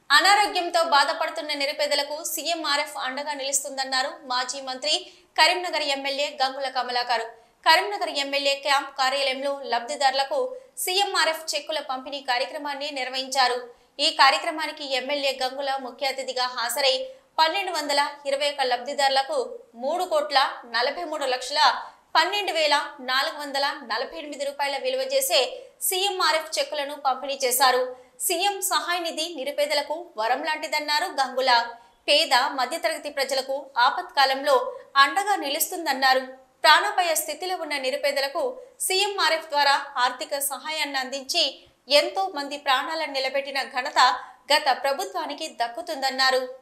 అనారోగ్యంతో బాధపడుతున్న నిరుపేదలకు సీఎంఆర్ఎఫ్ అండగా నిలుస్తుందన్నారు మాజీ మంత్రి Karimnagar MLA Gangula Kamalakar Karimnagar MLA camp కార్యాలయంలో లబ్ధిదారులకు సీఎంఆర్ఎఫ్ చెక్కుల పంపిణీ కార్యక్రమాన్ని నిర్వహించారు ఈ కార్యక్రమానికి ఎమ్మెల్యే గంగుల ముఖ్య అతిథిగా హాజరై పన్నెండు వందల ఇరవై ఒక్క లబ్ధిదారులకు మూడు కోట్ల నలభై మూడు లక్షల పన్నెండు వేల నాలుగు వందల నలభై ఎనిమిది రూపాయల విలువ చేసే సీఎంఆర్ఎఫ్ చెక్కులను పంపిణీ చేశారు సీఎం సహాయ నిధి నిరుపేదలకు వరం లాంటిదన్నారు గంగుల పేద మధ్యతరగతి ప్రజలకు ఆపత్కాలంలో అండగా నిలుస్తుందన్నారు ప్రాణాపాయ స్థితిలో ఉన్న నిరుపేదలకు సీఎంఆర్ఎఫ్ ద్వారా ఆర్థిక సహాయాన్ని అందించి ఎంతో మంది ప్రాణాలను నిలబెట్టిన ఘనత గత ప్రభుత్వానికి దక్కుతుందన్నారు